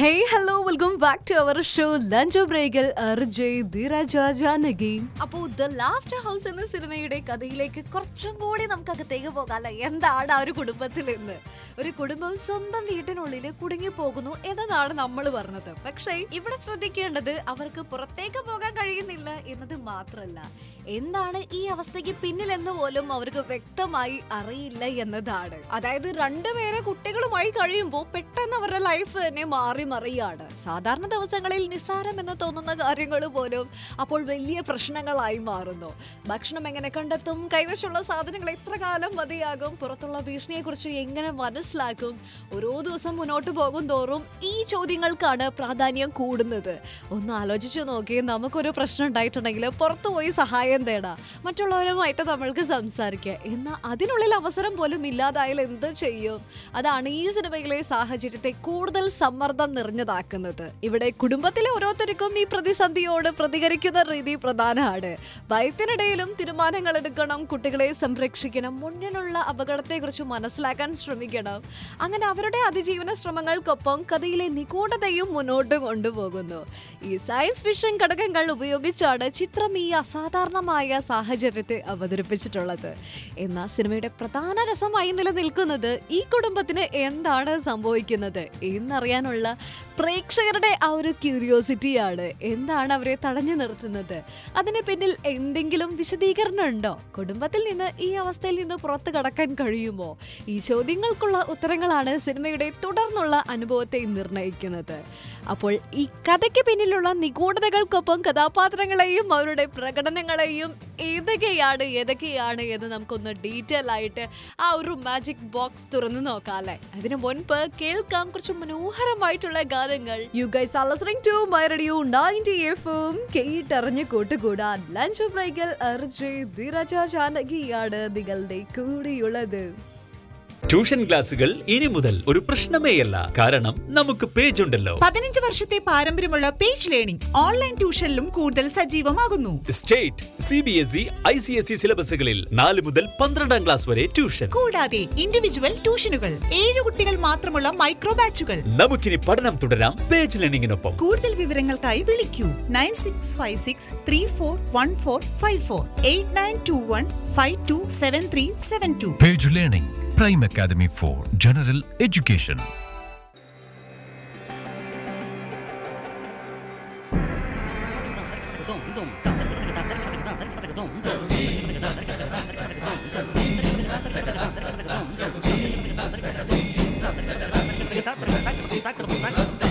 Hey hello welcome back to our show lunch ബ്രേക്കിൽ അർജയ് ധീരജ ജാനകി അപ്പോൾ the last house എന്ന സിനിമയുടെ കഥയിലേക്ക് കുറച്ചും കൂടി നമുക്ക് അകത്തേക്ക് പോകാം അല്ലെ എന്താണ് ആ ഒരു കുടുംബത്തിൽ നിന്ന് ഒരു കുടുംബം സ്വന്തം വീട്ടിനുള്ളിൽ കുടുങ്ങി പോകുന്നു എന്നതാണ് നമ്മൾ പറഞ്ഞത് പക്ഷേ ഇവിടെ ശ്രദ്ധിക്കേണ്ടത് അവർക്ക് പുറത്തേക്ക് പോകാൻ കഴിയുന്നില്ല എന്നത് മാത്രമല്ല എന്താണ് ഈ അവസ്ഥയ്ക്ക് പിന്നിലെന്ന് പോലും അവർക്ക് വ്യക്തമായി അറിയില്ല എന്നതാണ് അതായത് രണ്ടുപേരെ കുട്ടികളുമായി കഴിയുമ്പോൾ പെട്ടെന്ന് അവരുടെ ലൈഫ് തന്നെ മാറി മറിയാണ് സാധാരണ ദിവസങ്ങളിൽ നിസ്സാരം എന്ന് തോന്നുന്ന കാര്യങ്ങൾ പോലും അപ്പോൾ വലിയ പ്രശ്നങ്ങളായി മാറുന്നു ഭക്ഷണം എങ്ങനെ കണ്ടെത്തും കൈവശമുള്ള സാധനങ്ങൾ എത്ര കാലം മതിയാകും പുറത്തുള്ള ഭീഷണിയെക്കുറിച്ച് എങ്ങനെ മനസ്സിലാക്കും ഓരോ ദിവസം മുന്നോട്ട് പോകും തോറും ഈ ചോദ്യങ്ങൾക്കാണ് പ്രാധാന്യം കൂടുന്നത് ഒന്ന് ആലോചിച്ചു നോക്കി നമുക്കൊരു പ്രശ്നം ഉണ്ടായിട്ടുണ്ടെങ്കിൽ പുറത്തു പോയി സഹായം തേടാം മറ്റുള്ളവരുമായിട്ട് നമ്മൾക്ക് സംസാരിക്കുക എന്നാൽ അതിനുള്ളിൽ അവസരം പോലും ഇല്ലാതായാൽ എന്ത് ചെയ്യും അതാണ് ഈ സിനിമയിലെ സാഹചര്യത്തെ കൂടുതൽ സമ്മർദ്ദം നിറഞ്ഞതാക്കുന്നത് ഇവിടെ കുടുംബത്തിലെ ഓരോരുത്തർക്കും ഈ പ്രതിസന്ധിയോട് പ്രതികരിക്കുന്ന രീതി പ്രധാനമാണ് ഭയത്തിനിടയിലും തീരുമാനങ്ങൾ എടുക്കണം കുട്ടികളെ സംരക്ഷിക്കണം മുന്നിലുള്ള അപകടത്തെക്കുറിച്ച് മനസ്സിലാക്കാൻ ശ്രമിക്കണം അങ്ങനെ അവരുടെ അതിജീവന ശ്രമങ്ങൾക്കൊപ്പം കഥയിലെ നിഗൂഢതയും മുന്നോട്ട് കൊണ്ടുപോകുന്നു ഈ സയൻസ് ഫിക്ഷൻ ഘടകങ്ങൾ ഉപയോഗിച്ചാണ് ചിത്രം ഈ അസാധാരണമായ സാഹചര്യത്തെ അവതരിപ്പിച്ചിട്ടുള്ളത് എന്നാൽ സിനിമയുടെ പ്രധാന രസമായി നിലനിൽക്കുന്നത് ഈ കുടുംബത്തിന് എന്താണ് സംഭവിക്കുന്നത് എന്നറിയാനുള്ള പ്രേക്ഷകരുടെ ആ ഒരു ക്യൂരിയോസിറ്റിയാണ് എന്താണ് അവരെ തടഞ്ഞു നിർത്തുന്നത് അതിന് പിന്നിൽ എന്തെങ്കിലും വിശദീകരണം ഉണ്ടോ കുടുംബത്തിൽ നിന്ന് ഈ അവസ്ഥയിൽ നിന്ന് പുറത്തു കടക്കാൻ കഴിയുമോ ഈ ചോദ്യങ്ങൾക്കുള്ള ഉത്തരങ്ങളാണ് സിനിമയുടെ തുടർന്നുള്ള അനുഭവത്തെ നിർണ്ണയിക്കുന്നത് അപ്പോൾ ഈ കഥയ്ക്ക് പിന്നിലുള്ള നിഗൂഢതകൾക്കൊപ്പം കഥാപാത്രങ്ങളെയും അവരുടെ പ്രകടനങ്ങളെയും ഏതൊക്കെയാണ് ഏതൊക്കെയാണ് എന്ന് നമുക്കൊന്ന് ഡീറ്റെയിൽ ആയിട്ട് ആ ഒരു മാജിക് ബോക്സ് തുറന്നു നോക്കാം അല്ലേ അതിനു മുൻപ് കേൾക്കാം കുറച്ച് മനോഹരമായിട്ടുള്ള ഗാനങ്ങൾ you guys are listening to my radio 90 എഫും കേട്ടറിഞ്ഞ് കൂട്ടുകൂടാൻ ലഞ്ച് ബ്രേക്കിൽ അർജയ് ധീരജ ജാനകിയാണ് നിങ്ങളുടെ കൂടിയുള്ളത് ട്യൂഷൻ ക്ലാസുകൾ ഇനി മുതൽ ഒരു പ്രശ്നമേയല്ല കാരണം നമുക്ക് പേജ് ഉണ്ടല്ലോ പതിനഞ്ച് വർഷത്തെ പാരമ്പര്യമുള്ള പേജ് ലേണിംഗ് ഓൺലൈൻ ട്യൂഷനിലും കൂടുതൽ സജീവമാകുന്നു state C B S E I C S E സിലബസുകളിൽ നാല് മുതൽ പന്ത്രണ്ടാം ക്ലാസ് വരെ ട്യൂഷൻ കൂടാതെ ഇൻഡിവിജ്വൽ ട്യൂഷനുകൾ ഏഴ് കുട്ടികൾ മാത്രമുള്ള മൈക്രോ ബാച്ചുകൾ നമുക്കിനി പഠനം തുടരാം പേജ് ലേണിംഗിനൊപ്പം കൂടുതൽ വിവരങ്ങൾക്കായി വിളിക്കൂ nine six five six three four one four five four eight nine two one five two seven three seven two Page Learning, Prime Academy for General Education. Thank you.